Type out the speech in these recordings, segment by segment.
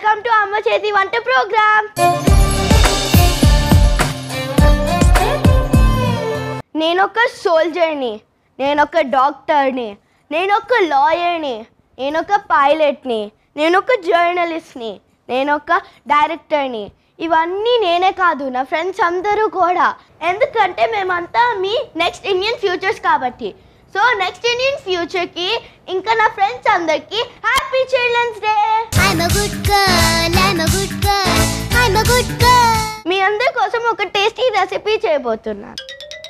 Welcome to అమ్మ చేతి వంట ప్రోగ్రామ్ నేను ఒక సోల్జర్ని నేను ఒక డాక్టర్ని నేను ఒక లాయర్ని నేను ఒక పైలట్ని నేను ఒక జర్నలిస్ట్ని నేను ఒక డైరెక్టర్ని ఇవన్నీ నేనే కాదు నా ఫ్రెండ్స్ అందరూ కూడా ఎందుకంటే మేమంతా మీ నెక్స్ట్ ఇండియన్ ఫ్యూచర్స్ కాబట్టి సో నెక్స్ట్ ఇండియన్ ఫ్యూచర్కి ఇంకా నా ఫ్రెండ్స్ అందరికీ happy children's day I'm a good girl, I'm a good girl, I'm a good girl. మీ అందరి కోసం ఒక టేస్టీ రెసిపీ చేయబోతున్నాను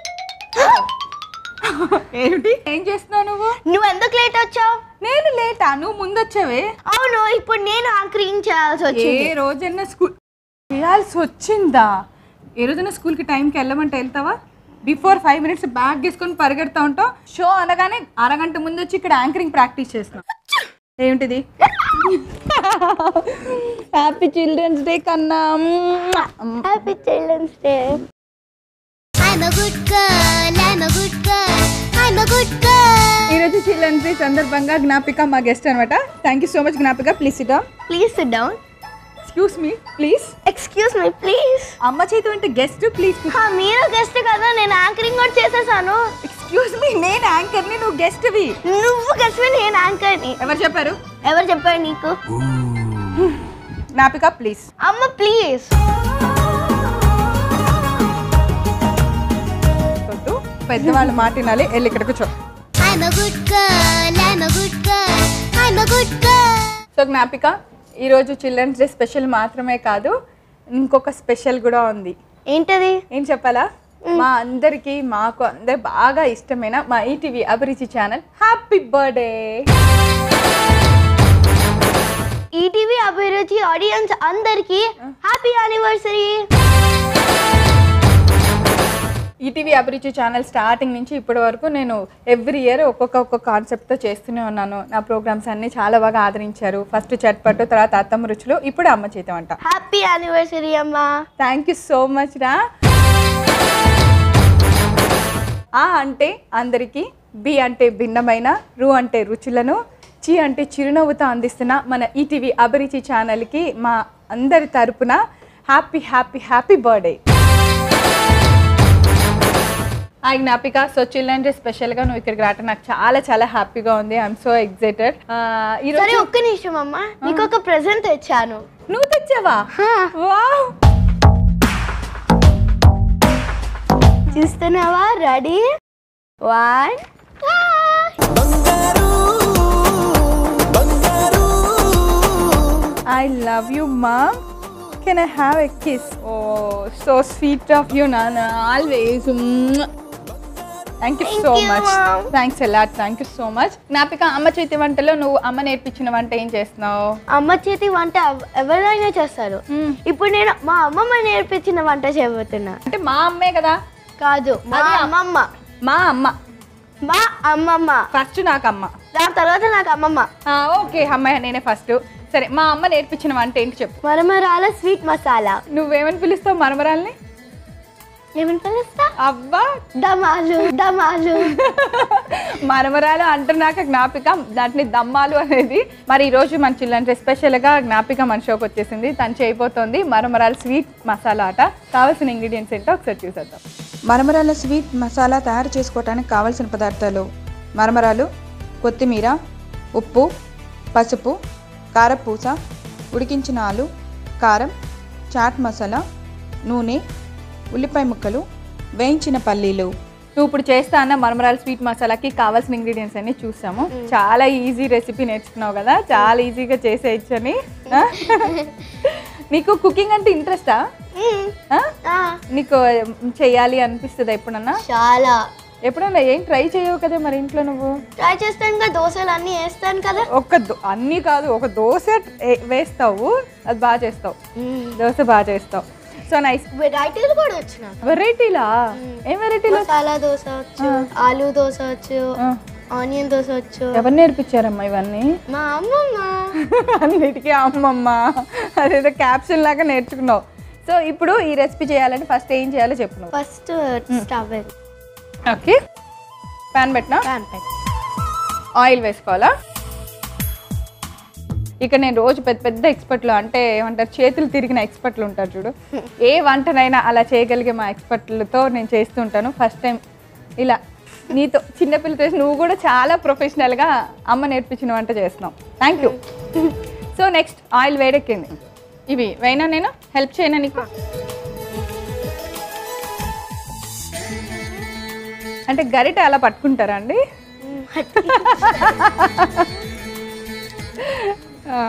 ఏమిటి ఏం చేస్తున్నావు నువ్వు నువ్వు ఎందుకు లేట్ వచ్చావు నేను లేటా నువ్వు ముందు వచ్చావే అవును ఇప్పుడు నేను యాంకరింగ్ చేయాల్సి ఏ వచ్చింది రోజైనా స్కూల్ చేయాల్సి వచ్చిందా ఏ రోజైనా స్కూల్కి టైంకి వెళ్ళమంటే వెళ్తావా బిఫోర్ ఫైవ్ మినిట్స్ బ్యాగ్ తీసుకొని పరిగెడతా ఉంటావు షో అనగానే అరగంట ముందు వచ్చి ఇక్కడ యాంకరింగ్ ప్రాక్టీస్ చేస్తాం ఏమిటిది హ్యాపీ చిల్డ్రన్స్ డే కన్నా happy children's day I'm a good girl, I'm a good girl, I'm a good girl. ఈరోజు చిల్డ్రన్స్ డే సందర్భంగా జ్ఞాపిక మా గెస్ట్ అనమాట థ్యాంక్ యూ సో మచ్ జ్ఞాపిక ప్లీజ్ ఇదా please sit down excuse me please excuse me please అమ్మ చేతి అంటే గెస్ట్ ప్లీజ్ మీరు గెస్ట్ కదా నేను యాంకరింగ్ కూడా చేసేసాను ఎక్స్క్యూజ్ మీ నేను యాంకర్ని నువ్వు గెస్ట్వి నువ్వు గెస్ట్ నేను యాంకర్ని ఎవరు చెప్పారు ఎవరు చెప్పారు నీకు జ్ఞాపిక ప్లీజ్ అమ్మ ప్లీజ్ వద్దు పెద్దవాళ్ళ మాట వినాలి వెళ్ళి ఇక్కడ కూర్చో I'm a good girl, I'm a good girl, I'm a good girl. So Gnapika ఈరోజు చిల్డ్రన్స్ డే స్పెషల్ మాత్రమే కాదు ఇంకొక స్పెషల్ కూడా ఉంది ఏంటది ఏం చెప్పాలా మా అందరికి మాకు అందరు బాగా ఇష్టమైన మా ETV Abhiruchi channel happy birthday ETV Abhiruchi audience అందరికి happy anniversary ETV Abhiruchi channel starting నుంచి ఇప్పటి వరకు నేను ఎవ్రీ ఇయర్ ఒక్కొక్క ఒక్కొక్క కాన్సెప్ట్తో చేస్తూనే ఉన్నాను నా ప్రోగ్రామ్స్ అన్నీ చాలా బాగా ఆదరించారు ఫస్ట్ చట్పట్టు తర్వాత అత్తమ్మ రుచులు ఇప్పుడు అమ్మ చేతం అంట హ్యాపీ యానివర్సరీ అమ్మా థ్యాంక్ యూ సో మచ్ రా ఆ అంటే అందరికీ బి అంటే భిన్నమైన రు అంటే రుచులను చి అంటే చిరునవ్వుతో అందిస్తున్న మన ఈటీవీ అభిరుచి ఛానల్కి మా అందరి తరపున హ్యాపీ హ్యాపీ హ్యాపీ బర్త్డే ఆ జ్ఞాపిక సో చిల్డ్రన్ డే స్పెషల్గా నువ్వు ఇక్కడికి రావటం నాకు చాలా చాలా హ్యాపీగా ఉంది ఐఎమ్ సో ఎక్సైటెడ్ సరే ఈరోజు ఒక్క నిమిషం అమ్మా నీకు ఒక ప్రెజెంట్ తెచ్చాను నువ్వు తెచ్చావా వావ్ చూస్తున్నావా ready one I love you, mom. Can I have a kiss? Oh, so sweet of you, Nana. Always. Thank you Thank so you, much Mom. Thanks a lot thank you so much Gnapika అమ్మ చేతి వంటలో నువ్వు అమ్మ నేర్పించిన వంట ఏం చేస్తున్నావు అమ్మ చేతి వంట ఎవ- ఎవరైనా చేస్తారు మ్మ్. ఇప్పుడు నేను మా అమ్మమ్మ నేర్పించిన వంట చేయబోతున్నా అంటే మా అమ్మే కదా కాదు మా అది అమ్మమ్మ మా అమ్మ మా అమ్మమ్మ ఫస్ట్ నాకు అమ్మ దాని తర్వాత నాకు అమ్మమ్మ ఓకే అమ్మాయి నేనే ఫస్ట్ సరే మా అమ్మ నేర్పించిన వంట ఏంటి చెప్పు మరమరాల స్వీట్ మసాలా నువ్వేమని పిలుస్తావు మరమరాల్ని ఏమని పిలుస్తా అబ్బా దమాలు దమాలు మరమరాలు అంటున్నాక జ్ఞాపిక దాంట్లో దమ్మాలు అనేది మరి ఈ రోజు మన చిల్డ్రన్ స్పెషల్గా జ్ఞాపిక మన షోకి వచ్చేసింది తను చేయబోతోంది మరమరాలు స్వీట్ మసాలా ఆట కావాల్సిన ఇంగ్రీడియంట్స్ ఏంటో ఒకసారి చూసేద్దాం మరమరాల స్వీట్ మసాలా తయారు చేసుకోవడానికి కావలసిన పదార్థాలు మరమరాలు కొత్తిమీర ఉప్పు పసుపు కారపూస ఉడికించిన ఆలు కారం చాట్ మసాలా నూనె ఉల్లిపాయ ముక్కలు వేయించిన పల్లీలు నువ్వు ఇప్పుడు చేస్తా అన్న మరమరాలు స్వీట్ మసాలాకి కావాల్సిన ఇంగ్రీడియంట్స్ అన్ని చూసాము చాలా ఈజీ రెసిపీ నేర్చుకున్నావు కదా చాలా ఈజీగా చేసేయచ్చు అని ఆ? నీకు కుకింగ్ అంటే ఇంట్రెస్టా మ్మ్. ఆ, నీకు చేయాలి అనిపిస్తుందా ఎప్పుడన్నా చాలా ఎప్పుడన్నా ఏం ట్రై చేయవు కదా మరి ఇంట్లో నువ్వు ట్రై చేస్తాను కదా దోశలు అన్నీ వేస్తాను కదా ఒక దో- అన్నీ కాదు ఒక దోశ ఏ- వేస్తావు అది బాగా చేస్తావు దోశ బాగా చేస్తావు సో నైస్ వెరైటీలు కూడా వచ్చిన వెరైటీలా ఏం వెరైటీలు మసాలా దోశ వచ్చు ఆలు దోశ వచ్చు ఆ. ఆనియన్ దోశ వచ్చు ఎవరు నేర్పించారమ్మా ఇవన్నీ మా అమ్మమ్మ అన్నిటికీ అమ్మమ్మ అదేదో క్యాప్షన్ లాగా నేర్చుకున్నావు సో ఇప్పుడు ఈ రెసిపీ చేయాలంటే ఫస్ట్ ఏం చేయాలో చెప్పు నువ్వు ఫస్ట్ స్టవ్ ఓకే ప్యాన్ పెట్టినా ప్యాన్ పెట్టి ఆయిల్ వేసుకోవాలా ఇక్కడ నేను రోజు పెద్ద పెద్ద ఎక్స్పర్ట్లు అంటే ఏమంటారు చేతులు తిరిగిన ఎక్స్పర్ట్లు ఉంటారు చూడు ఏ వంటనైనా అలా చేయగలిగే మా ఎక్స్పర్ట్లతో నేను చేస్తూ ఉంటాను ఫస్ట్ టైం ఇలా నీతో చిన్నపిల్లతో చేసి నువ్వు కూడా చాలా ప్రొఫెషనల్గా అమ్మ నేర్పించిన వంట చేస్తున్నావు thank you so next oil వేడెక్కింది ఇవి వేయినా నేను హెల్ప్ చేయనా నీకు అంటే గరిట అలా పట్టుకుంటారా అండి ఆ.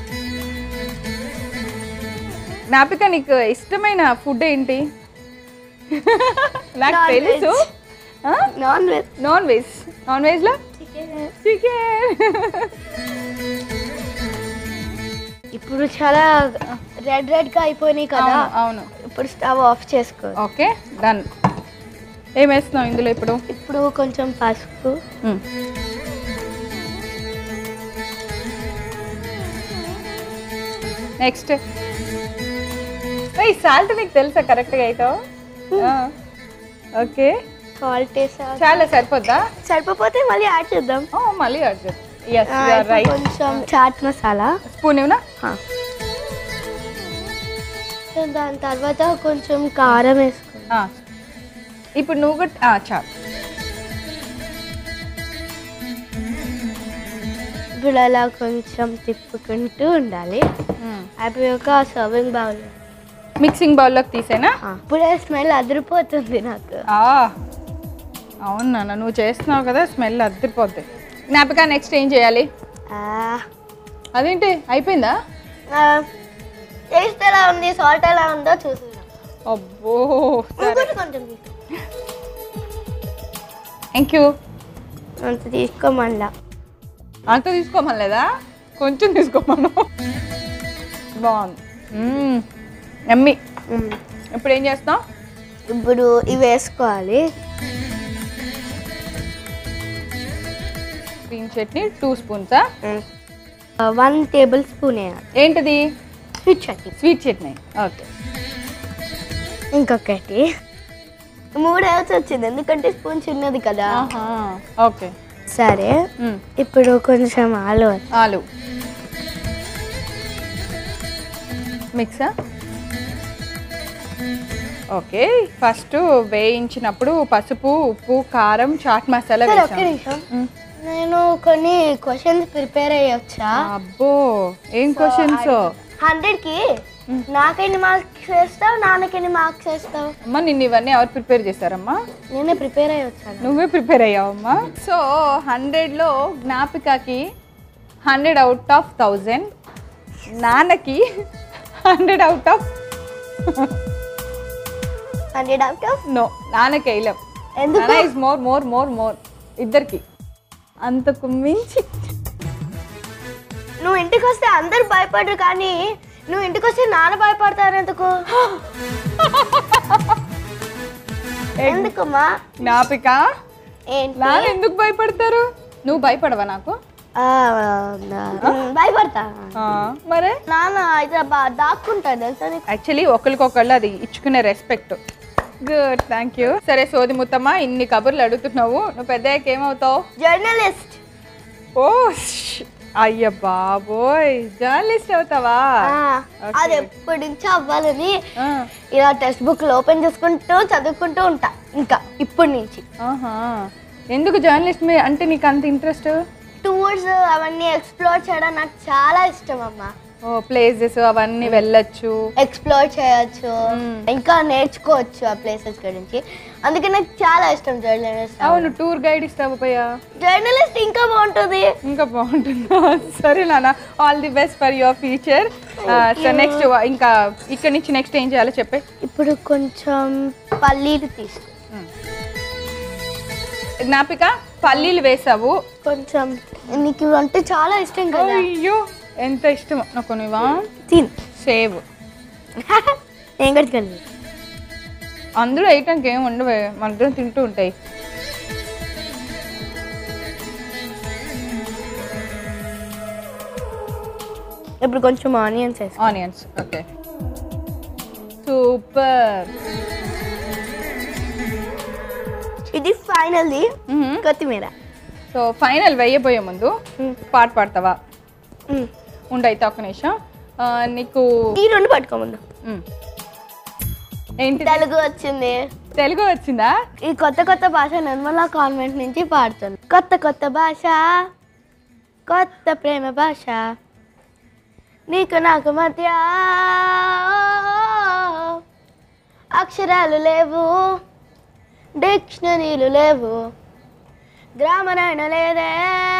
జ్ఞాపిక నీకు ఇష్టమైన ఫుడ్ ఏంటి నాకు Non-veg. తెలుసు non veg non veg non వెజ్లో చికెన్ ఇప్పుడు చాలా రెడ్ రెడ్ గా అయిపోయినాయి కదా అవును ఇప్పుడు స్టవ్ ఆఫ్ చేసుకో ఓకే డన్ ఏం వేస్తున్నావు ఇందులో ఇప్పుడు ఇప్పుడు కొంచెం పసుపు నెక్స్ట్ సాల్ట్ నీకు తెలుసా కరెక్ట్గా అయితే ఓకే సాల్ట్ వేసా చాలా సరిపోద్దా సరిపోతే మళ్ళీ యాడ్ చేద్దాం ఓ మళ్ళీ అడ్జస్ట్ ఎస్ ఆ, ఇప్పుడు రైట్ కొంచెం చాట్ మసాలా స్పూన్ ఏమన్నా ఆ. సో దాని తర్వాత కొంచెం కారం వేసుకో ఇప్పుడు నువ్వు కూడా ఆ, చాలు ఇప్పుడు అలా కొంచెం తిప్పుకుంటూ ఉండాలి అయిపోయాక సర్వింగ్ బౌల్ మిక్సింగ్ బౌల్లోకి తీసేనా ఇప్పుడే స్మెల్ అదిరిపోతుంది నాకు ఆ, అవును నాన్న నువ్వు చేస్తున్నావు కదా స్మెల్ అద్దరిపోద్ది జ్ఞాపిక నెక్స్ట్ ఏం చేయాలి ఆ, అదేంటి అయిపోయిందా ఆ, టేస్ట్ ఎలా ఉంది సాల్ట్ ఎలా ఉందో చూసుకుందాం అబ్బో సరే ఇంకోటి కొంచెం తీసుకో థ్యాంక్ యూ అంత తీసుకోమల్లా అంత తీసుకోమలేదా కొంచెం తీసుకోమను బాగుంది ఎమ్మి ఇప్పుడు ఏం చేస్తాం ఇప్పుడు ఇవి వేసుకోవాలి గ్రీన్ చట్నీ టూ స్పూన్సా వన్ టేబుల్ స్పూన్ వేయాలి ఏంటిది sweet chutney sweet chutney okay ఇంకొకటి మూడు వేయాల్సి వచ్చింది ఎందుకంటే స్పూన్ చిన్నది కదా ఓకే సరే ఇప్పుడు కొంచెం ఆలు ఆలు మిక్సా ఓకే ఫస్ట్ వేయించినప్పుడు పసుపు ఉప్పు కారం చాట్ మసాలా సరే ఒక్క వేసాం నిమిషం మ్. నేను కొన్ని క్వశ్చన్స్ ప్రిపేర్ అయ్యొచ్చా అబ్బో ఏం క్వశ్చన్స్ హండ్రెడ్కి నాకెన్ని మార్క్స్ వేస్తావు నాన్నకెన్ని మార్క్స్ వేస్తావు అమ్మా నిన్ను ఇవన్నీ ఎవరు ప్రిపేర్ చేశారమ్మా నేనే ప్రిపేర్ అయ్యొచ్చాను నువ్వే ప్రిపేర్ అయ్యావమ్మా సో హండ్రెడ్లో జ్ఞాపికకి హండ్రెడ్ అవుట్ ఆఫ్ థౌజండ్ నాన్నకి hundred out of hundred out of no నాన్నకి వేయలేం ఎందుకు? నాన్న is more more more more ఇద్దరికి అంతకు మించి నువ్వు ఇంటికి వస్తే అందరు భయపడరు కానీ నువ్వు ఇంటికి వస్తే నాన్న భయపడతారు ఎందుకు ఎందుకమ్మా జ్ఞాపిక ఏంటి నాన్న ఎందుకు భయపడతారు నువ్వు భయపడవా నాకు ఆ, ఉమ్, భయపడతా ఆ, మరే నాన్న అయితే బా దాక్కుంటాడు తెలుసా నీకు? యాక్చువల్లీ ఒకరికొకళ్ళు అది ఇచ్చుకునే రెస్పెక్ట్ గుడ్ థ్యాంక్ యూ సరే సోది ముత్తమ్మ ఇన్ని కబుర్లు అడుగుతున్నావు నువ్వు పెద్దయ్యాక ఏమవుతావు జర్నలిస్ట్ ఓ ష్. అయ్య బాబోయ్ జర్నలిస్ట్ అవుతావా ఆ, Okay. అది ఎప్పటి నుంచో అవ్వాలని ఆ, ఇలా టెక్స్ట్ బుక్లు ఓపెన్ చేసుకుంటూ చదువుకుంటూ ఉంటా ఇంకా ఇప్పటి నుంచి ఆహా ఎందుకు జర్నలిస్ట్ మీ అంటే నీకు అంత ఇంట్రెస్ట్ టూర్స్ అవన్నీ ఎక్స్ప్లోర్ చేయడం నాకు చాలా ఇష్టం అమ్మా ఓ ప్లేసెస్ అవన్నీ వెళ్ళొచ్చు ఎక్స్ప్లోర్ చేయొచ్చు ఇంకా నేర్చుకోవచ్చు ఆ ప్లేసెస్ గురించి అందుకే నాకు చాలా ఇష్టం జర్నలిస్ట్ అవును టూర్ గైడ్ ఇస్తావా జర్నలిస్ట్ ఇంకా బాగుంటుంది ఇంకా బాగుంటుందా సరే నాన్న all the best for your future so next ఇంకా ఇక్కడ నుంచి నెక్స్ట్ ఏం చేయాలో చెప్పే ఇప్పుడు కొంచెం పల్లీలు తీసుకో జ్ఞాపిక పల్లీలు వేసావు కొంచెం నీకు ఇవి అంటే చాలా ఇష్టం కదా అయ్యో ఎంత ఇష్టం నాకు నువ్వా తిన్ సేవ్ నేను కూడా తినను. అందులో వేయటానికి ఏమి ఉండవే మన ఇద్దరం తింటూ ఉంటాయి ఇప్పుడు కొంచెం ఆనియన్స్ వేసుకో ఆనియన్స్ ఓకే సూపర్ ఇది ఫైనల్ది కొత్తిమీర సో ఫైనల్ వేయబోయే ముందు మ్మ్. పాట పాడతావా మ్మ్. ఉండైతే ఒక నిమిషం ఆ, నీకు ఈ రెండు పట్టుకోముందు మ్. ఏంటి తెలుగు వచ్చింది తెలుగు వచ్చిందా ఈ కొత్త కొత్త భాష నిర్మలా కాన్వెంట్ నుంచి పాడుతుంది కొత్త కొత్త భాష కొత్త ప్రేమ భాష నీకు నాకు మధ్య అక్షరాలు లేవు డిక్షనరీలు లేవు గ్రామరైన లేదే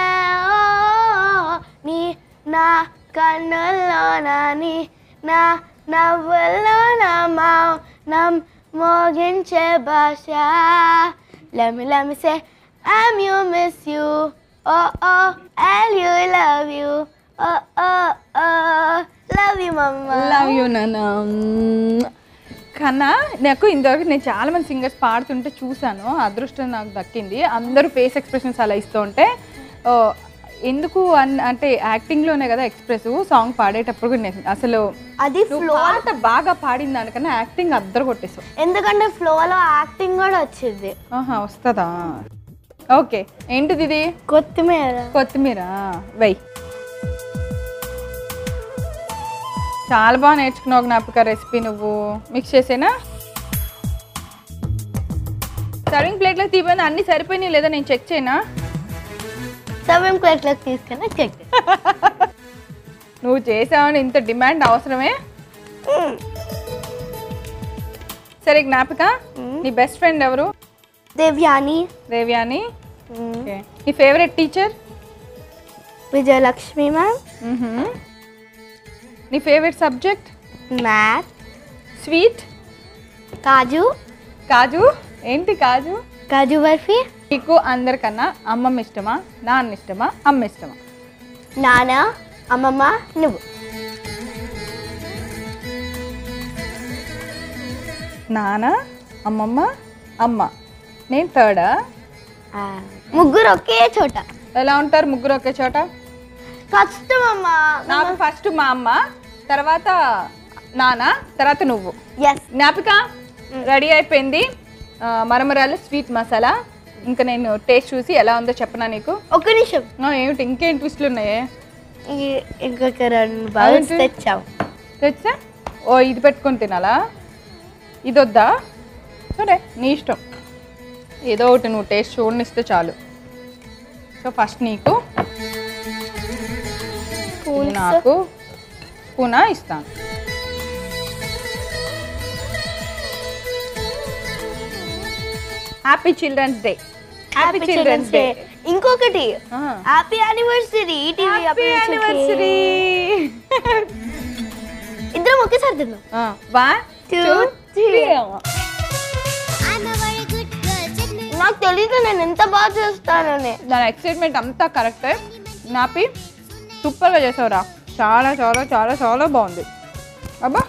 నీ నా కన్నుల్లో నా నీ నా నవ్వుల్లో నా మౌనం మోగించే భాష let me let me say I'm you miss you oh oh I'll you love you oh oh oh love you mamma love you నాన్న కన్నా నాకు ఇంతవరకు నేను చాలా మంది సింగర్స్ పాడుతుంటే చూశాను అదృష్టం నాకు దక్కింది అందరూ ఫేస్ ఎక్స్ప్రెషన్స్ అలా ఇస్తూ ఉంటే ఓ, ఎందుకు అన్ అంటే యాక్టింగ్లోనే కదా ఎక్స్ప్రెస్ సాంగ్ పాడేటప్పుడు కూడా నేను అసలు అది నువ్వు ఫ్లో పాట బాగా పాడిన దానికన్నా యాక్టింగ్ అద్దరు కొట్టేసావు ఎందుకంటే ఫ్లోలో యాక్టింగ్ కూడా వచ్చింది ఆహా వస్తుందా ఓకే ఏంటిది ఇది కొత్తిమీర కొత్తిమీర వెయ్ చాలా బాగా నేర్చుకున్నావు జ్ఞాపిక రెసిపీ నువ్వు మిక్స్ చేసేనా సర్వింగ్ ప్లేట్లో తీపోయింది అన్ని సరిపోయినాయి లేదా నేను చెక్ చేయనా సవ్యం ప్లేట్లోకి తీసుకుని చెక్ నువ్వు చేసావని ఇంత డిమాండ్ అవసరమే సరే జ్ఞాపిక నీ బెస్ట్ ఫ్రెండ్ ఎవరు దేవ్యాని దేవ్యాని ఓకే నీ ఫేవరెట్ టీచర్ విజయలక్ష్మి మ్యామ్ నీ favourite subject math sweet kaju kaju ఏంటి కాజు కాజు బర్ఫీ నీకు అందరికన్నా అమ్మమ్మ ఇష్టమా నాన్న ఇష్టమా అమ్మ ఇష్టమా నాన్న అమ్మమ్మ నువ్వు నాన్న అమ్మమ్మ అమ్మ నేను థర్డా ఆ, ముగ్గురు ఒకే చోట ఎలా ఉంటారు ముగ్గురు ఒకే చోట కష్టం అమ్మా నాకు ఫస్ట్ మా అమ్మ తర్వాత నాన్న తర్వాత నువ్వు ఎస్ జ్ఞాపిక రెడీ అయిపోయింది ఆ, మరమరాలు స్వీట్ మసాలా ఇంకా నేను టేస్ట్ చూసి ఎలా ఉందో చెప్పనా నీకు ఒక్క నిమిషం ఆ, ఏమిటి ఇంకేం ట్విస్ట్లు ఉన్నాయే ఈ- ఇంకొక రెండు బాగా ఏంటి? తెచ్చావు తెచ్చా ఓ ఇది పెట్టుకొని తినాలా ఇది వద్దా సరే నీ ఇష్టం ఏదో ఒకటి నువ్వు టేస్ట్ చూడనిస్తే చాలు సో ఫస్ట్ నీకు ఇది నాకు పూనా ఇస్తాను happy children's day happy children's day ఇంకొకటి happy anniversary TV happy anniversary ఇద్దరం ఒకేసారి తిన్నాం one two Two, three I'm a very good girl. Check me. నాకు తెలియదు నేను ఎంత బాగా చేస్తానని దాని ఎక్సైట్మెంట్ అంతా కరెక్టే నాపి సూపర్గా చేసావురా చాలా చాలా చాలా చాలా బాగుంది అబ్బా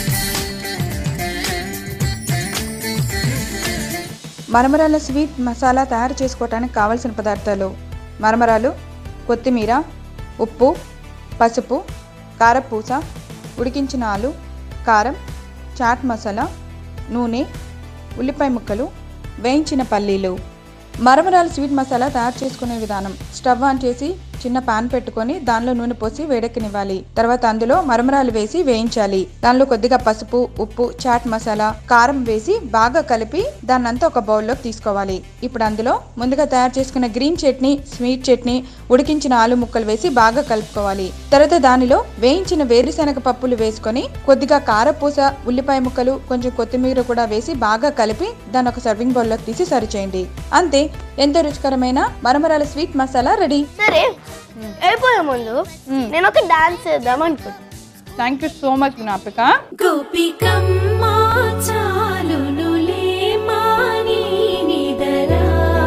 మరమరాల స్వీట్ మసాలా తయారు చేసుకోవడానికి కావలసిన పదార్థాలు మరమరాలు కొత్తిమీర ఉప్పు పసుపు కారపూస ఉడికించిన ఆలు కారం చాట్ మసాలా నూనె ఉల్లిపాయ ముక్కలు వేయించిన పల్లీలు మరమరాల స్వీట్ మసాలా తయారు చేసుకునే విధానం స్టవ్ ఆన్ చేసి చిన్న పాన్ పెట్టుకొని దానిలో నూనె పోసి వేడెక్కనివ్వాలి తర్వాత అందులో మరమరాలు వేసి వేయించాలి దానిలో కొద్దిగా పసుపు ఉప్పు చాట్ మసాలా కారం వేసి బాగా కలిపి దాన్నంతా ఒక బౌల్లోకి తీసుకోవాలి ఇప్పుడు అందులో ముందుగా తయారు చేసుకున్న గ్రీన్ చట్నీ స్వీట్ చట్నీ ఉడికించిన ఆలు ముక్కలు వేసి బాగా కలుపుకోవాలి తర్వాత దానిలో వేయించిన వేరుశనగ పప్పులు వేసుకొని కొద్దిగా కారపూస ఉల్లిపాయ ముక్కలు కొంచెం కొత్తిమీర కూడా వేసి బాగా కలిపి దాన్ని ఒక సర్వింగ్ బౌల్లోకి తీసి సర్వ్ చేయండి అంతే ఎంతో రుచికరమైన మరమరాల స్వీట్ మసాలా రెడీ సరే వెళ్ళిపోయే ముందు నేను ఒక డాన్స్ చేద్దాం అనుకుంటున్నాను thank you so much Gnapika గోపికమ్మా చాలునులే మాని నిదరా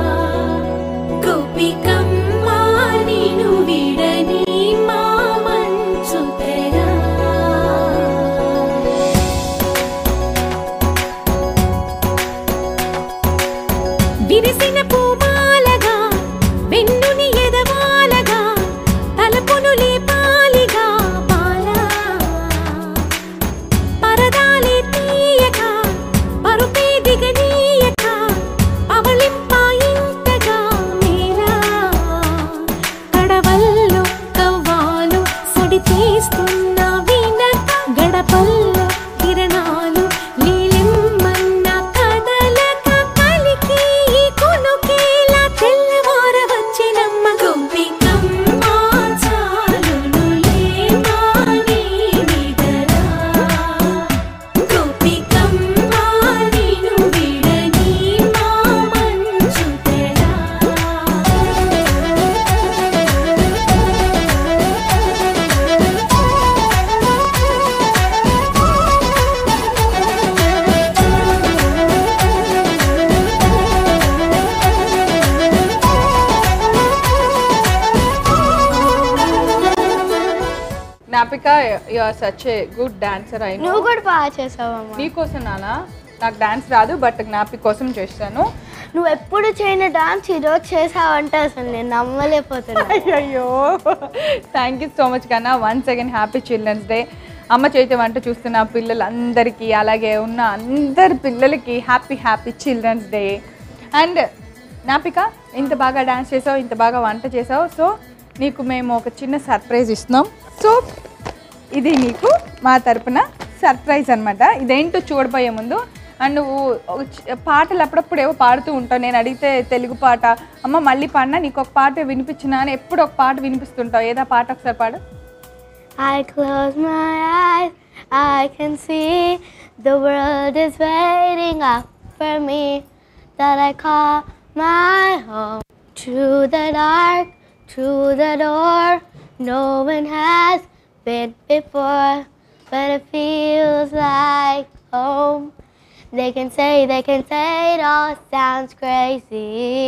గోపికమ్మా నిను విడని మా మంచు తెరా విరిసిన పూమాలగా వెన్నుని ఎదవాలగా తలపును లేపాలిగా బాలా పరదాలే తీయగా Gnapika you are such a good dancer అయినా నువ్వు కూడా బాగా చేసావమ్మా నీకోసం నానా నాకు డాన్స్ రాదు బట్ జ్ఞాపిక కోసం చేస్తాను నువ్వు ఎప్పుడు చేయని డాన్స్ ఈరోజు చేసావంటే అసలు నేను నమ్మలేకపోతున్నా అయ్యో థ్యాంక్ యూ సో మచ్ కన్నా once again happy children's day అమ్మ చేతి వంట చూస్తున్న పిల్లలందరికీ అలాగే ఉన్న అందరి పిల్లలకి happy happy children's day and Gnapika ఇంత బాగా డాన్స్ చేసావు ఇంత బాగా వంట చేసావు సో నీకు మేము ఒక చిన్న సర్ప్రైజ్ ఇస్తున్నాం సో ఇది నీకు మా తరపున సర్ప్రైజ్ అనమాట ఇదేంటో చూడబోయే ముందు అండ్ నువ్వు ఒక చి- పాటలు అప్పుడప్పుడు ఏవో పాడుతూ ఉంటావు నేను అడిగితే తెలుగు పాట అమ్మ మళ్ళీ పాడినా నీకు ఒక పాట వినిపించినా అని ఎప్పుడు ఒక పాట వినిపిస్తుంటావు ఏదా పాట ఒకసారి పాడు I close my eyes, I can see the world is waiting up for me. That I call my home. Through the dark, through the door, no one has been before, but it feels like home. They can say, they can say it all sounds crazy.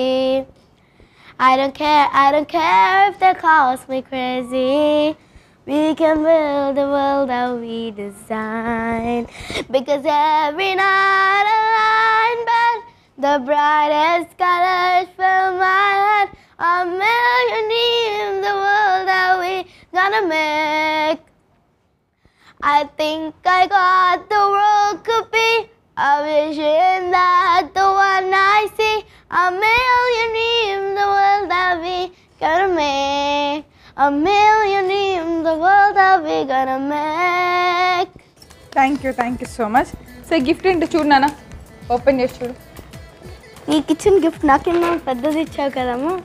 I don't care, I don't care if they calls me crazy. We can build the world that we design. Because every night I lie in bed, the brightest colors fill my head. A million dreams, the world that we gonna make. I think I got the world could be a vision that the one I see. A million dreams, the world that we gonna make. A million dreams, the world that we gonna make. Thank you thank you so much so gift ఏంటి చూడు నాన్న open చేసి చూడు నీకు ఇచ్చిన gift నాకేమో పెద్దది ఇచ్చావు కదమ్మా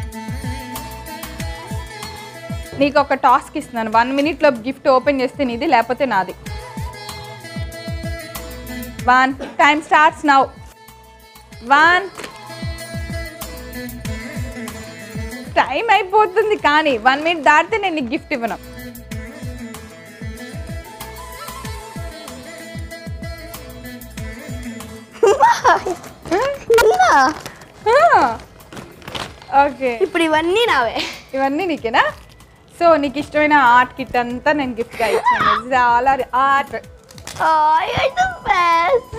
నీకు ఒక టాస్క్ ఇస్తున్నాను వన్ మినిట్లో గిఫ్ట్ ఓపెన్ చేస్తే నీది లేకపోతే నాది one time starts now one time అయిపోతుంది కానీ వన్ మినిట్ దాటితే నేను నీకు గిఫ్ట్ ఇవ్వను ఓకే ఇప్పుడు ఇవన్నీ నావే ఇవన్నీ నీకేనా సో నీకు ఇష్టమైన ఆర్ట్ కిట్ అంతా నేను గిఫ్ట్గా ఇచ్చాను చాలా art Oh, you're the best.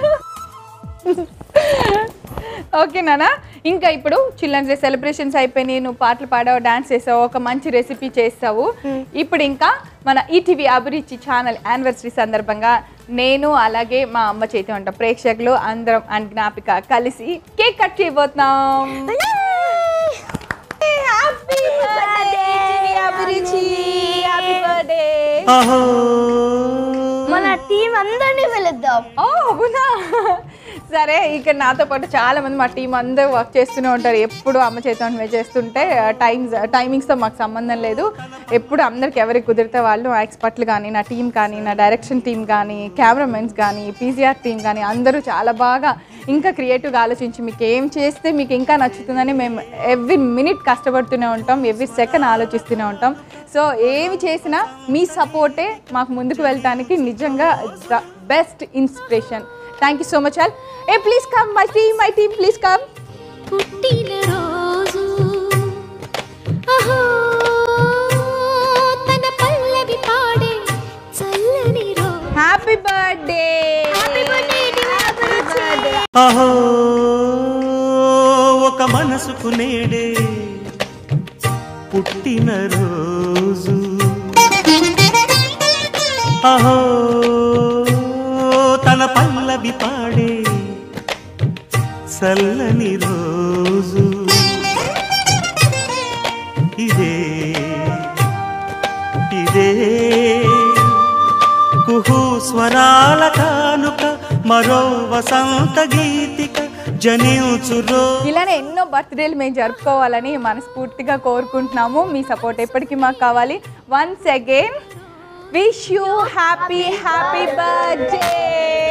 Okay నానా ఇంకా ఇప్పుడు చిల్డ్రన్స్ డే సెలబ్రేషన్స్ అయిపోయినాయి నువ్వు పాటలు పాడావు డాన్స్ చేసావు ఒక మంచి రెసిపీ చేస్తావు ఇప్పుడు ఇంకా మన ఈటీవీ అభిరుచి ఛానల్ యానివర్సరీ సందర్భంగా నేను అలాగే మా అమ్మ చేతి వంట ప్రేక్షకులు అందరం అండ్ జ్ఞాపిక కలిసి కేక్ కట్ చేయబోతున్నాం Happy birthday, Abhiruchi happy birthday మన టీం అందరినీ పిలుద్దాం ఓ అవునా సరే ఇక్కడ నాతో పాటు చాలా మంది మా టీం అందరూ వర్క్ చేస్తూనే ఉంటారు ఎప్పుడు అమ్మ చేతి మీద చేస్తుంటే టైమ్స్ టైమింగ్స్తో మాకు సంబంధం లేదు ఎప్పుడు అందరికి ఎవరికి కుదిరితే వాళ్ళు ఎక్స్పర్ట్లు కానీ నా టీం కానీ నా డైరెక్షన్ టీం కానీ కెమెరామెన్స్ కానీ పీజీఆర్ టీం కానీ అందరూ చాలా బాగా ఇంకా క్రియేటివ్గా ఆలోచించి మీకు ఏం చేస్తే మీకు ఇంకా నచ్చుతుందని మేము ఎవ్రీ మినిట్ కష్టపడుతూనే ఉంటాం ఎవ్రీ సెకండ్ ఆలోచిస్తూనే ఉంటాం సో ఏమి చేసినా మీ సపోర్టే మాకు ముందుకు వెళ్ళటానికి నిజంగా the best inspiration thank you so much all a please come my team my team please come పుట్టిన రోజు అహో తన పల్లవి పాడే చల్లని రోజు హ్యాపీ బర్త్డే అహో ఒక మనసుకు నేడే పుట్టిన రోజు అహో తన పల్లవి పాడే చల్లని రోజు ఇదే ఇదే కుహు స్వరాల కానుక మరో వసంత గీతిక జనించు రో ఇలానే ఎన్నో బర్త్డేలు మేము జరుపుకోవాలని మనస్ఫూర్తిగా కోరుకుంటున్నాము మీ సపోర్ట్ ఎప్పటికీ మాకు కావాలి once again wish you happy happy birthday